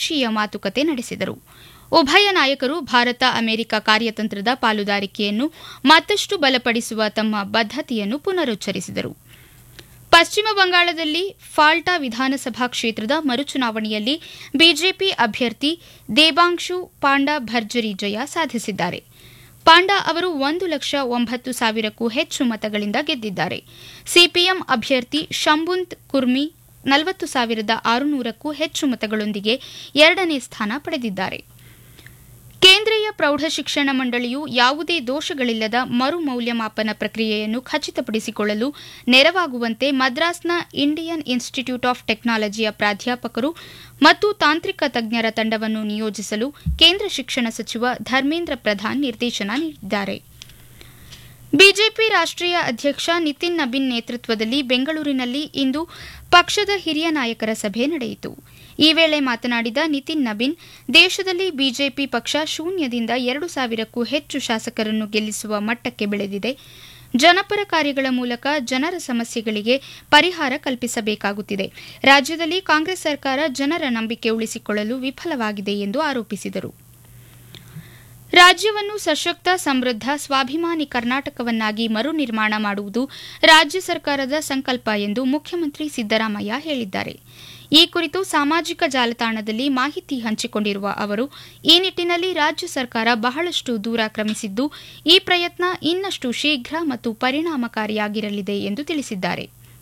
ದ್ವಿಪಕ್ಷೀಯ ಮಾತುಕತೆ ನಡೆಸಿದರು ಉಭಯ ನಾಯಕರು ಭಾರತ ಅಮೆರಿಕ ಕಾರ್ಯತಂತ್ರದ ಪಾಲುದಾರಿಕೆಯನ್ನು ಮತ್ತಷ್ಟು ಬಲಪಡಿಸುವ ತಮ್ಮ ಬದ್ಧತೆಯನ್ನು ಪುನರುಚ್ಚರಿಸಿದರು ಪಶ್ಚಿಮ ಬಂಗಾಳದಲ್ಲಿ ಫಾಲ್ಟಾ ವಿಧಾನಸಭಾ ಕ್ಷೇತ್ರದ ಮರುಚುನಾವಣೆಯಲ್ಲಿ ಬಿಜೆಪಿ ಅಭ್ಯರ್ಥಿ ದೇಬಾಂಶು ಪಾಂಡಾ ಭರ್ಜರಿ ಜಯ ಸಾಧಿಸಿದ್ದಾರೆ ಪಾಂಡಾ ಅವರು ಒಂದು ಲಕ್ಷ ಒಂಬತ್ತು ಸಾವಿರಕ್ಕೂ ಹೆಚ್ಚು ಮತಗಳಿಂದ ಗೆದ್ದಿದ್ದಾರೆ ಸಿಪಿಎಂ ಅಭ್ಯರ್ಥಿ ಶಂಬುಂತ್ ಕುರ್ಮಿ ನಲವತ್ತು ಸಾವಿರದ ಆರುನೂರಕ್ಕೂ ಹೆಚ್ಚು ಮತಗಳೊಂದಿಗೆ ಎರಡನೇ ಸ್ಥಾನ ಪಡೆದಿದ್ದಾರೆ ಕೇಂದ್ರೀಯ ಪ್ರೌಢಶಿಕ್ಷಣ ಮಂಡಳಿಯು ಯಾವುದೇ ದೋಷಗಳಿಲ್ಲದ ಮರು ಮೌಲ್ಯಮಾಪನ ಪ್ರಕ್ರಿಯೆಯನ್ನು ಖಚಿತಪಡಿಸಿಕೊಳ್ಳಲು ನೆರವಾಗುವಂತೆ ಮದ್ರಾಸ್ನ ಇಂಡಿಯನ್ ಇನ್ಸ್ಟಿಟ್ಯೂಟ್ ಆಫ್ ಟೆಕ್ನಾಲಜಿಯ ಪ್ರಾಧ್ಯಾಪಕರು ಮತ್ತು ತಾಂತ್ರಿಕ ತಜ್ಞರ ತಂಡವನ್ನು ನಿಯೋಜಿಸಲು ಕೇಂದ್ರ ಶಿಕ್ಷಣ ಸಚಿವ ಧರ್ಮೇಂದ್ರ ಪ್ರಧಾನ್ ನಿರ್ದೇಶನ ನೀಡಿದ್ದಾರೆ ಬಿಜೆಪಿ ರಾಷ್ಟ್ರೀಯ ಅಧ್ಯಕ್ಷ ನಿತಿನ್ ನಬೀನ್ ನೇತೃತ್ವದಲ್ಲಿ ಬೆಂಗಳೂರಿನಲ್ಲಿ ಇಂದು ಪಕ್ಷದ ಹಿರಿಯ ನಾಯಕರ ಸಭೆ ನಡೆಯಿತು ಈ ವೇಳೆ ಮಾತನಾಡಿದ ನಿತಿನ್ ನಬೀನ್ ದೇಶದಲ್ಲಿ ಬಿಜೆಪಿ ಪಕ್ಷ ಶೂನ್ಯದಿಂದ ಎರಡು ಸಾವಿರಕ್ಕೂ ಹೆಚ್ಚು ಶಾಸಕರನ್ನು ಗೆಲ್ಲಿಸುವ ಮಟ್ಟಕ್ಕೆ ಬೆಳೆದಿದೆ ಜನಪರ ಕಾರ್ಯಗಳ ಮೂಲಕ ಜನರ ಸಮಸ್ಯೆಗಳಿಗೆ ಪರಿಹಾರ ಕಲ್ಪಿಸಬೇಕಾಗುತ್ತಿದೆ ರಾಜ್ಯದಲ್ಲಿ ಕಾಂಗ್ರೆಸ್ ಸರ್ಕಾರ ಜನರ ನಂಬಿಕೆ ಉಳಿಸಿಕೊಳ್ಳಲು ವಿಫಲವಾಗಿದೆ ಎಂದು ಆರೋಪಿಸಿದರು ರಾಜ್ಯವನ್ನು ಸಶಕ್ತ ಸಮೃದ್ಧ ಸ್ವಾಭಿಮಾನಿ ಕರ್ನಾಟಕವನ್ನಾಗಿ ಮರು ನಿರ್ಮಾಣ ಮಾಡುವುದು ರಾಜ್ಯ ಸರ್ಕಾರದ ಸಂಕಲ್ಪ ಎಂದು ಮುಖ್ಯಮಂತ್ರಿ ಸಿದ್ದರಾಮಯ್ಯ ಹೇಳಿದ್ದಾರೆ ಈ ಕುರಿತು ಸಾಮಾಜಿಕ ಜಾಲತಾಣದಲ್ಲಿ ಮಾಹಿತಿ ಹಂಚಿಕೊಂಡಿರುವ ಅವರು ಈ ನಿಟ್ಟಿನಲ್ಲಿ ರಾಜ್ಯ ಸರ್ಕಾರ ಬಹಳಷ್ಟು ದೂರ ಕ್ರಮಿಸಿದ್ದು ಈ ಪ್ರಯತ್ನ ಇನ್ನಷ್ಟು ಶೀಘ್ರ ಮತ್ತು ಪರಿಣಾಮಕಾರಿಯಾಗಿರಲಿದೆ ಎಂದು ತಿಳಿಸಿದ್ದಾರೆ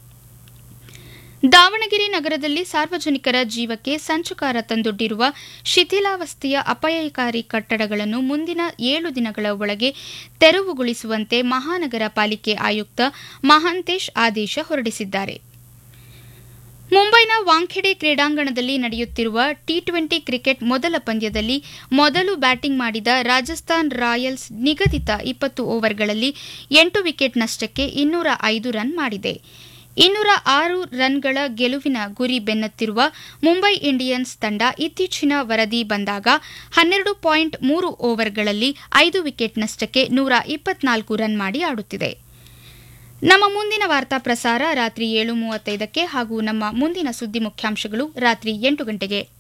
ದಾವಣಗೆರೆ ನಗರದಲ್ಲಿ ಸಾರ್ವಜನಿಕರ ಜೀವಕ್ಕೆ ಸಂಚುಕಾರ ತಂದೊಡ್ಡಿರುವ ಶಿಥಿಲಾವಸ್ಥೆಯ ಅಪಾಯಕಾರಿ ಕಟ್ಟಡಗಳನ್ನು ಮುಂದಿನ ಏಳು ದಿನಗಳ ಒಳಗೆ ತೆರವುಗೊಳಿಸುವಂತೆ ಮಹಾನಗರ ಪಾಲಿಕೆ ಆಯುಕ್ತ ಮಹಾಂತೇಶ್ ಆದೇಶ ಹೊರಡಿಸಿದ್ದಾರೆ ಮುಂಬೈನ ವಾಂಖೆಡೆ ಕ್ರೀಡಾಂಗಣದಲ್ಲಿ ನಡೆಯುತ್ತಿರುವ ಟಿ ಟ್ವೆಂಟಿ ಕ್ರಿಕೆಟ್ ಮೊದಲ ಪಂದ್ಯದಲ್ಲಿ ಮೊದಲು ಬ್ಯಾಟಿಂಗ್ ಮಾಡಿದ ರಾಜಸ್ಥಾನ್ ರಾಯಲ್ಸ್ ನಿಗದಿತ ಇಪ್ಪತ್ತು ಓವರ್ಗಳಲ್ಲಿ ಎಂಟು ವಿಕೆಟ್ ನಷ್ಟಕ್ಕೆ ಇನ್ನೂರ ಐದು ರನ್ ಮಾಡಿದೆ ಇನ್ನೂರ ಆರು ರನ್ಗಳ ಗೆಲುವಿನ ಗುರಿ ಬೆನ್ನತ್ತಿರುವ ಮುಂಬೈ ಇಂಡಿಯನ್ಸ್ ತಂಡ ಇತ್ತೀಚಿನ ವರದಿ ಬಂದಾಗ ಹನ್ನೆರಡು ಪಾಯಿಂಟ್ ಮೂರು ಓವರ್ಗಳಲ್ಲಿ ಐದು ವಿಕೆಟ್ ನಷ್ಟಕ್ಕೆ ನೂರ ಇಪ್ಪತ್ನಾಲ್ಕು ರನ್ ಮಾಡಿ ಆಡುತ್ತಿದೆ ನಮ್ಮ ಮುಂದಿನ ವಾರ್ತಾ ಪ್ರಸಾರ ರಾತ್ರಿ ಏಳು ಮೂವತ್ತೈದಕ್ಕೆ ಹಾಗೂ ನಮ್ಮ ಮುಂದಿನ ಸುದ್ದಿ ಮುಖ್ಯಾಂಶಗಳು ರಾತ್ರಿ ಎಂಟು ಗಂಟೆಗೆ